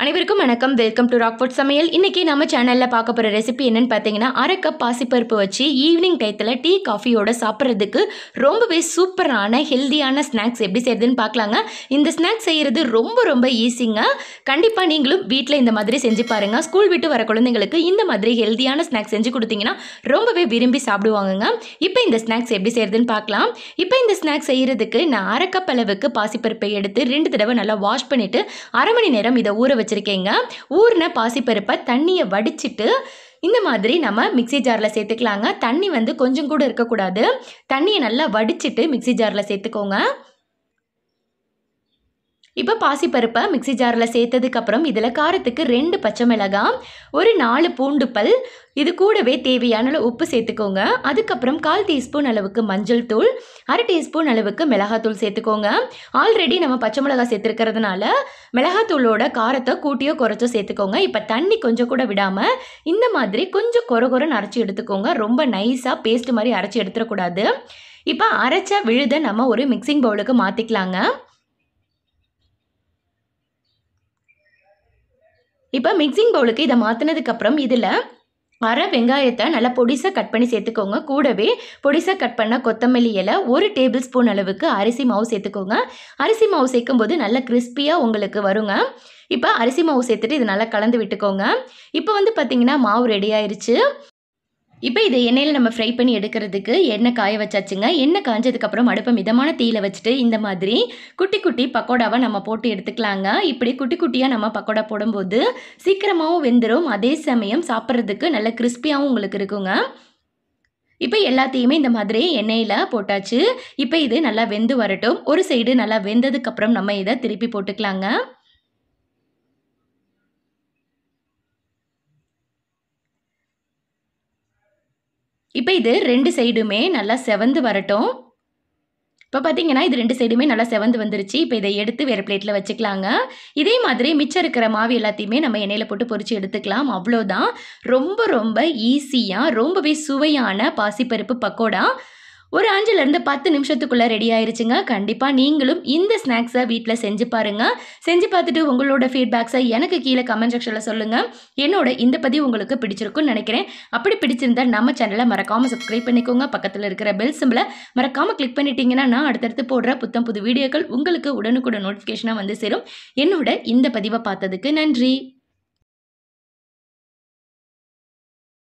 அனைவருக்கும் வணக்கம் welcome to Rockfort சமையல் இன்னைக்கு நம்ம சேனலில் பார்க்க போகிற ரெசிபி என்னன்னு பார்த்தீங்கன்னா அரை கப் பாசிப்பருப்பு வச்சு ஈவினிங் டயத்தில் டீ காஃபியோட சாப்பிட்றதுக்கு ரொம்பவே சூப்பரான ஹெல்தியான ஸ்நாக்ஸ் எப்படி செய்யறதுன்னு பார்க்கலாங்க இந்த ஸ்நாக்ஸ் செய்கிறது ரொம்ப ரொம்ப ஈஸிங்க கண்டிப்பாக நீங்களும் வீட்டில் இந்த மாதிரி செஞ்சு பாருங்க ஸ்கூல் விட்டு வர குழந்தைங்களுக்கு இந்த மாதிரி ஹெல்தியான ஸ்நாக்ஸ் செஞ்சு கொடுத்தீங்கன்னா ரொம்பவே விரும்பி சாப்பிடுவாங்கங்க இப்போ இந்த ஸ்நாக்ஸ் எப்படி செய்யறதுன்னு பார்க்கலாம் இப்போ இந்த ஸ்நாக்ஸ் செய்கிறதுக்கு நான் அரை கப் அளவுக்கு பாசிப்பருப்பை எடுத்து ரெண்டு தடவை நல்லா வாஷ் பண்ணிவிட்டு அரை மணி நேரம் இதை ஊற வச்சுருக்கேங்க ஊறின பாசிப்பருப்பை தண்ணியை வடிச்சிட்டு இந்த மாதிரி நம்ம மிக்ஸி ஜாரில் சேர்த்துக்கலாங்க தண்ணி வந்து கொஞ்சம் கூட இருக்கக்கூடாது தண்ணியை நல்லா வடிச்சிட்டு மிக்ஸி ஜாரில் சேர்த்துக்கோங்க இப்போ பாசிப்பருப்பை மிக்ஸி ஜாரில் சேர்த்ததுக்கப்புறம் இதில் காரத்துக்கு ரெண்டு பச்சை மிளகாய் ஒரு நாலு பூண்டு பல் இது கூடவே தேவையான அளவு உப்பு சேர்த்துக்கோங்க அதுக்கப்புறம் கால் டீஸ்பூன் அளவுக்கு மஞ்சள் தூள் அரை டீஸ்பூன் அளவுக்கு மிளகாத்தூள் சேர்த்துக்கோங்க ஆல்ரெடி நம்ம பச்சை மிளகாய் சேர்த்துருக்கிறதுனால மிளகாத்தூளோட காரத்தை கூட்டியோ குறைச்சோ சேர்த்துக்கோங்க இப்போ தண்ணி கொஞ்சம் கூட விடாமல் இந்த மாதிரி கொஞ்சம் கொர கொரன்னு அரைச்சி எடுத்துக்கோங்க ரொம்ப நைஸாக பேஸ்ட் மாதிரி அரைச்சி எடுத்துடக்கூடாது இப்போ அரைச்ச விழுதை நம்ம ஒரு மிக்சிங் பவுலுக்கு மாற்றிக்கலாங்க இப்போ மிக்சிங் பவுலுக்கு இதை மாற்றினதுக்கப்புறம் இதில் அரை வெங்காயத்தை நல்லா பொடிசாக கட் பண்ணி சேர்த்துக்கோங்க கூடவே பொடிசாக கட் பண்ண கொத்தமல்லி இலை ஒரு டேபிள் ஸ்பூன் அளவுக்கு அரிசி மாவு சேர்த்துக்கோங்க அரிசி மாவு சேர்க்கும்போது நல்லா கிறிஸ்பியாக உங்களுக்கு வருங்க இப்போ அரிசி மாவு சேர்த்துட்டு இது நல்லா கலந்து விட்டுக்கோங்க இப்போ வந்து பார்த்திங்கன்னா மாவு ரெடி ஆயிருச்சு இப்போ இதை எண்ணெயில் நம்ம ஃப்ரை பண்ணி எடுக்கிறதுக்கு எண்ணெய் காய வச்சாச்சுங்க எண்ணெய் காஞ்சதுக்கப்புறம் அடுப்பை மிதமான தீயில வச்சுட்டு இந்த மாதிரி குட்டி குட்டி பக்கோடாவை நம்ம போட்டு எடுத்துக்கலாங்க இப்படி குட்டி குட்டியாக நம்ம பக்கோடா போடும்போது சீக்கிரமாகவும் வெந்துடும் அதே சமயம் சாப்பிட்றதுக்கு நல்ல கிறிஸ்பியாகவும் உங்களுக்கு இருக்குங்க இப்போ எல்லாத்தையுமே இந்த மாதிரி எண்ணெயில் போட்டாச்சு இப்போ இது நல்லா வெந்து வரட்டும் ஒரு சைடு நல்லா வெந்ததுக்கப்புறம் நம்ம இதை திருப்பி போட்டுக்கலாங்க இப்போ இது ரெண்டு சைடுமே நல்லா செவந்து வரட்டும் இப்போ பார்த்தீங்கன்னா இது ரெண்டு சைடுமே நல்லா செவந்து வந்துருச்சு இப்போ இதை எடுத்து வேறு பிளேட்டில் வச்சுக்கலாங்க இதே மாதிரி மிச்சம் இருக்கிற மாவு எல்லாத்தையுமே நம்ம எண்ணெயில் போட்டு பொரிச்சு எடுத்துக்கலாம் அவ்வளோதான் ரொம்ப ரொம்ப ஈஸியாக ரொம்பவே சுவையான பாசிப்பருப்பு பக்கோடா ஒரு அஞ்சுலேருந்து பத்து நிமிஷத்துக்குள்ளே ரெடி ஆயிருச்சுங்க கண்டிப்பாக நீங்களும் இந்த ஸ்நாக்ஸை வீட்டில் செஞ்சு பாருங்கள் செஞ்சு பார்த்துட்டு உங்களோட ஃபீட்பேக்ஸை எனக்கு கீழே கமெண்ட் செக்ஷனில் சொல்லுங்கள் என்னோட இந்த பதிவு உங்களுக்கு பிடிச்சிருக்குன்னு நினைக்கிறேன் அப்படி பிடிச்சிருந்தா நம்ம சேனலை மறக்காமல் சப்ஸ்கிரைப் பண்ணிக்கோங்க பக்கத்தில் இருக்கிற பெல் சிம்பிளை மறக்காமல் கிளிக் பண்ணிட்டீங்கன்னா நான் அடுத்தடுத்து போடுற புத்தம் புது வீடியோக்கள் உங்களுக்கு உடனுக்குடன் நோட்டிஃபிகேஷனாக வந்து சேரும் என்னோட இந்த பதிவை பார்த்ததுக்கு நன்றி